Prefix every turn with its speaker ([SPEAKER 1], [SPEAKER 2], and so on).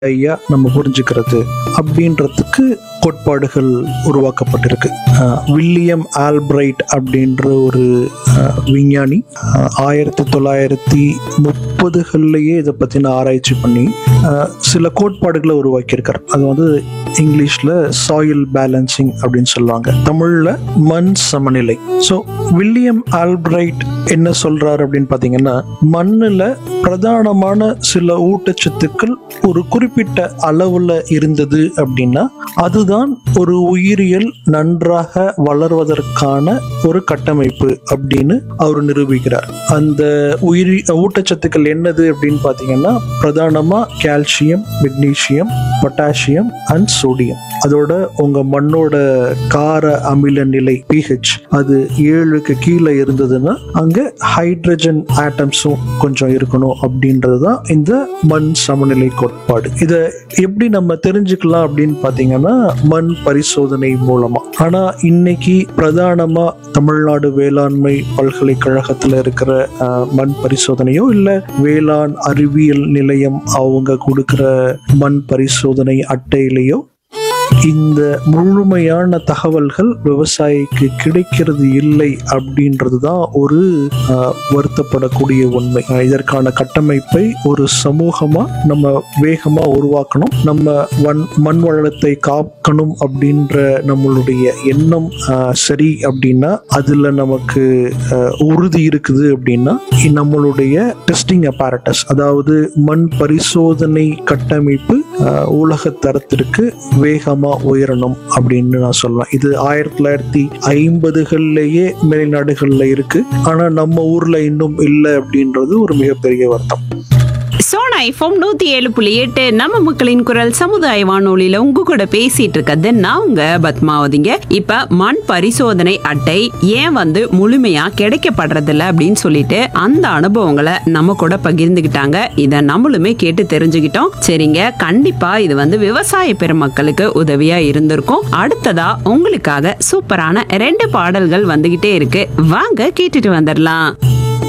[SPEAKER 1] ஐயா நம்ம புரிஞ்சுக்கிறது அப்படின்றதுக்கு கோட்பாடுகள் உருவாக்கப்பட்டிருக்கு அஹ் வில்லியம் ஆல்பிரைட் அப்படின்ற ஒரு அஹ், விஞ்ஞானி அஹ், ஆயிரத்தி தொள்ளாயிரத்தி முப்பதுகள்லேயே இதை பற்றின ஆராய்ச்சி பண்ணி அஹ், சில கோட்பாடுகளை உருவாக்கியிருக்கார் அது வந்து இங்கிலீஷில் சாயில் பேலன்சிங் அப்படின்னு சொல்லுவாங்க தமிழில் மண் சமநிலை ஸோ வில்லியம் ஆல்பிரைட் என்ன சொல்றாரு அப்படின்னு பார்த்தீங்கன்னா மண்ணில் பிரதானமான சில ஊட்டச்சத்துக்கள் ஒரு குறிப்பிட்ட அளவில் இருந்தது அப்படின்னா அதுதான் ஒரு உயிரியல் நன்றாக வளர்வதற்கான ஒரு கட்டமைப்பு அப்படின்னு அவர் நிரூபிக்கிறார் அந்த உயிரி ஊட்டச்சத்துக்கள் என்னது அப்படின்னு பார்த்தீங்கன்னா பிரதானமாக calcium magnesium potassium and sodium அதோட உங்க மண்ணோட கார அமில நிலை பிஹெச் அது ஏழுக்கு கீழே இருந்ததுன்னா அங்க ஹைட்ரஜன் ஆட்டம்ஸும் கொஞ்சம் இருக்கணும் அப்படின்றது தான் இந்த மண் சமநிலை கோட்பாடு இதை எப்படி நம்ம தெரிஞ்சுக்கலாம் அப்படின்னு பார்த்தீங்கன்னா மண் பரிசோதனை மூலமா ஆனா இன்னைக்கு பிரதானமா தமிழ்நாடு வேளாண்மை பல்கலைக்கழகத்துல இருக்கிற அஹ், மண் பரிசோதனையோ இல்ல வேளாண் அறிவியல் நிலையம் அவங்க கொடுக்கிற மண் பரிசோதனை அட்டையிலேயோ இந்த முழுமையான தகவல்கள் விவசாயிக்கு கிடைக்கிறது இல்லை அப்படின்றது தான் ஒரு ஆஹ், வருத்தப்படக்கூடிய உண்மை ஆஹ், இதற்கான கட்டமைப்பை ஒரு சமூகமா நம்ம வேகமா உருவாக்கணும் நம்ம வன் மண் வளத்தை காக்கணும் அப்படின்ற நம்மளுடைய எண்ணம் ஆஹ், சரி அப்படின்னா அதுல நமக்கு ஆஹ், உறுதி இருக்குது அப்படின்னா இ- நம்மளுடைய டெஸ்டிங் அப்பாரட்டஸ் அதாவது மண் பரிசோதனை கட்டமைப்பு ஆஹ், உலக தரத்திற்கு வேகமா உயரணும் அப்படின்னு நான் சொல்லுவேன் இது ஆயிரத்தி தொள்ளாயிரத்தி ஐம்பதுகள்லயே மேல்நாடுகள்ல இருக்கு ஆனா நம்ம ஊர்ல இன்னும் இல்லை அப்படின்றது ஒரு மிகப்பெரிய வருத்தம்
[SPEAKER 2] சோனா எஃப்எம் நூத்தி ஏழு புள்ளி எட்டு நம்ம மக்களின் குரல் சமுதாய வானொலியில உங்க கூட பேசிட்டு இருக்கிறது நான் உங்க பத்மாவதிங்க இப்ப மண் பரிசோதனை அட்டை ஏன் வந்து முழுமையா கிடைக்கப்படுறதில்ல அப்படின்னு சொல்லிட்டு அந்த அனுபவங்களை நம்ம கூட பகிர்ந்துகிட்டாங்க இத நம்மளுமே கேட்டு தெரிஞ்சுக்கிட்டோம் சரிங்க கண்டிப்பா இது வந்து விவசாய பெருமக்களுக்கு உதவியா இருந்திருக்கும் அடுத்ததா உங்களுக்காக சூப்பரான ரெண்டு பாடல்கள் வந்துகிட்டே இருக்கு வாங்க கேட்டுட்டு வந்துடலாம்